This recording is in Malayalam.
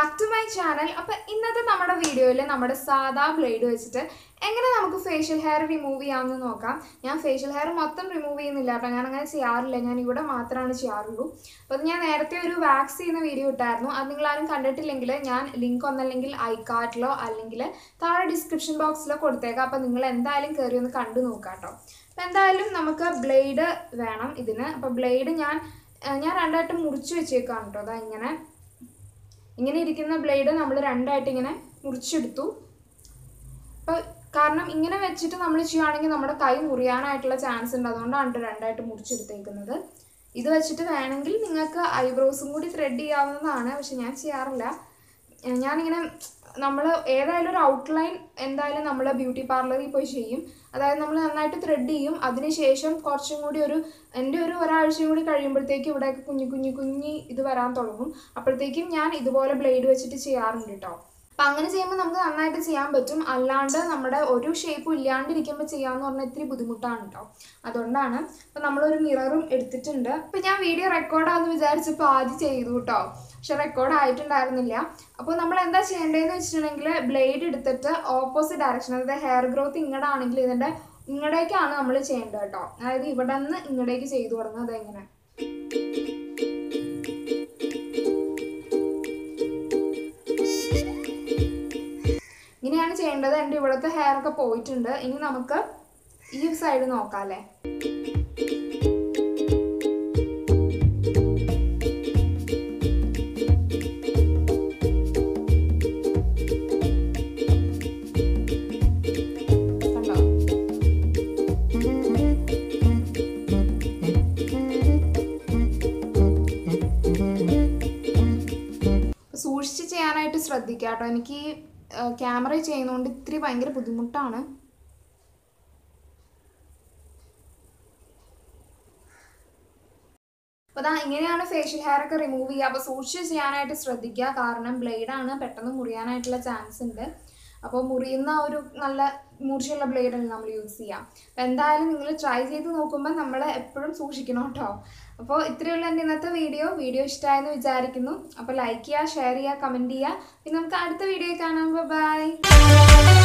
ബാക്ക് ടു മൈ ചാനൽ അപ്പോൾ ഇന്നത്തെ നമ്മുടെ വീഡിയോയിൽ നമ്മുടെ സാധാ ബ്ലേഡ് വെച്ചിട്ട് എങ്ങനെ നമുക്ക് ഫേഷ്യൽ ഹെയർ റിമൂവ് ചെയ്യാമെന്ന് നോക്കാം ഞാൻ ഫേഷ്യൽ ഹെയർ മൊത്തം റിമൂവ് ചെയ്യുന്നില്ല കേട്ടോ ഞാൻ അങ്ങനെ ചെയ്യാറില്ല ഞാൻ ഇവിടെ മാത്രമാണ് ചെയ്യാറുള്ളൂ അപ്പോൾ അത് ഞാൻ നേരത്തെ ഒരു വാക്സ് ചെയ്യുന്ന വീഡിയോ ഇട്ടായിരുന്നു അത് നിങ്ങൾ ആരും കണ്ടിട്ടില്ലെങ്കിൽ ഞാൻ ലിങ്ക് ഒന്നല്ലെങ്കിൽ ഐ കാർഡിലോ അല്ലെങ്കിൽ താഴെ ഡിസ്ക്രിപ്ഷൻ ബോക്സിലോ കൊടുത്തേക്കാം അപ്പോൾ നിങ്ങൾ എന്തായാലും കയറി ഒന്ന് കണ്ടു നോക്കാം കേട്ടോ അപ്പോൾ എന്തായാലും നമുക്ക് ബ്ലേഡ് വേണം ഇതിന് അപ്പോൾ ബ്ലേഡ് ഞാൻ ഏഹ് ഞാൻ രണ്ടായിട്ട് മുറിച്ച് വെച്ചേക്കാണ് കേട്ടോ അതാ ഇങ്ങനെ ഇങ്ങനെ ഇരിക്കുന്ന ബ്ലേഡ് നമ്മൾ രണ്ടായിട്ട് ഇങ്ങനെ മുറിച്ചെടുത്തു അപ്പോൾ കാരണം ഇങ്ങനെ വെച്ചിട്ട് നമ്മൾ ചെയ്യുകയാണെങ്കിൽ നമ്മുടെ കൈ മുറിയാനായിട്ടുള്ള ചാൻസ് ഉണ്ട് അതുകൊണ്ടാണ് ട്ടോ രണ്ടായിട്ട് മുറിച്ചെടുത്തേക്കുന്നത് ഇത് വെച്ചിട്ട് വേണമെങ്കിൽ നിങ്ങൾക്ക് ഐബ്രോസും കൂടി ത്രെഡ് ചെയ്യാവുന്നതാണ് പക്ഷെ ഞാൻ ചെയ്യാറില്ല ഏഹ് ഞാനിങ്ങനെ നമ്മൾ ഏതായാലും ഒരു ഔട്ട്ലൈൻ എന്തായാലും നമ്മൾ ബ്യൂട്ടി പാർലറിൽ പോയി ചെയ്യും അതായത് നമ്മൾ നന്നായിട്ട് ത്രെഡ് ചെയ്യും അതിനുശേഷം കുറച്ചും കൂടി ഒരു എൻ്റെ ഒരു ഒരാഴ്ചയും കൂടി കഴിയുമ്പോഴത്തേക്കും ഇവിടെയൊക്കെ കുഞ്ഞു കുഞ്ഞു കുഞ്ഞി ഇത് വരാൻ തുടങ്ങും അപ്പോഴത്തേക്കും ഞാൻ ഇതുപോലെ ബ്ലേഡ് വെച്ചിട്ട് ചെയ്യാറുണ്ട് കേട്ടോ അപ്പം അങ്ങനെ ചെയ്യുമ്പോൾ നമുക്ക് നന്നായിട്ട് ചെയ്യാൻ പറ്റും അല്ലാണ്ട് നമ്മുടെ ഒരു ഷേപ്പും ഇല്ലാണ്ടിരിക്കുമ്പോൾ ചെയ്യാന്ന് പറഞ്ഞാൽ ഇത്തിരി ബുദ്ധിമുട്ടാണ് കേട്ടോ അതുകൊണ്ടാണ് അപ്പം നമ്മളൊരു മിററും എടുത്തിട്ടുണ്ട് അപ്പം ഞാൻ വീഡിയോ റെക്കോർഡാന്ന് വിചാരിച്ചപ്പോൾ ആദ്യം ചെയ്തു കേട്ടോ പക്ഷെ റെക്കോർഡ് ആയിട്ടുണ്ടായിരുന്നില്ല അപ്പോൾ നമ്മൾ എന്താ ചെയ്യേണ്ടതെന്ന് വെച്ചിട്ടുണ്ടെങ്കിൽ ബ്ലേഡ് എടുത്തിട്ട് ഓപ്പോസിറ്റ് ഡയറക്ഷൻ അതായത് ഹെയർ ഗ്രോത്ത് ഇങ്ങടാണെങ്കിൽ ഇതിൻ്റെ ഇങ്ങടേക്കാണ് നമ്മൾ ചെയ്യേണ്ടത് കേട്ടോ അതായത് ഇവിടെ നിന്ന് ഇങ്ങടേക്ക് ചെയ്തു തുടങ്ങുന്നത് എങ്ങനെ ഇങ്ങനെയാണ് ചെയ്യേണ്ടത് എൻ്റെ ഇവിടുത്തെ ഹെയർ ഒക്കെ പോയിട്ടുണ്ട് ഇനി നമുക്ക് ഈ സൈഡ് നോക്കാം അല്ലേ കണ്ടോ സൂക്ഷിച്ച് ചെയ്യാനായിട്ട് ശ്രദ്ധിക്കുക കേട്ടോ എനിക്ക് ക്യാമറ ചെയ്യുന്നതുകൊണ്ട് ഇത്തിരി ഭയങ്കര ബുദ്ധിമുട്ടാണ് അപ്പോൾ അതാ ഇങ്ങനെയാണ് ഫേഷ്യൽ ഹെയർ ഒക്കെ റിമൂവ് ചെയ്യുക അപ്പോൾ സൂക്ഷിച്ച് ചെയ്യാനായിട്ട് ശ്രദ്ധിക്കുക കാരണം ബ്ലേഡാണ് പെട്ടെന്ന് മുറിയാനായിട്ടുള്ള ചാൻസ് ഉണ്ട് അപ്പോൾ മുറിയുന്ന ഒരു നല്ല മൂർച്ചയുള്ള ബ്ലേഡാണ് നമ്മൾ യൂസ് ചെയ്യുക അപ്പോൾ എന്തായാലും നിങ്ങൾ ട്രൈ ചെയ്ത് നോക്കുമ്പോൾ നമ്മൾ എപ്പോഴും സൂക്ഷിക്കണം കേട്ടോ അപ്പോൾ ഇത്രയുള്ള എൻ്റെ ഇന്നത്തെ വീഡിയോ വീഡിയോ ഇഷ്ടമായെന്ന് വിചാരിക്കുന്നു അപ്പോൾ ലൈക്ക് ചെയ്യുക ഷെയർ ചെയ്യുക കമൻറ്റ് ചെയ്യുക പിന്നെ നമുക്ക് അടുത്ത വീഡിയോ കാണാം ബൈ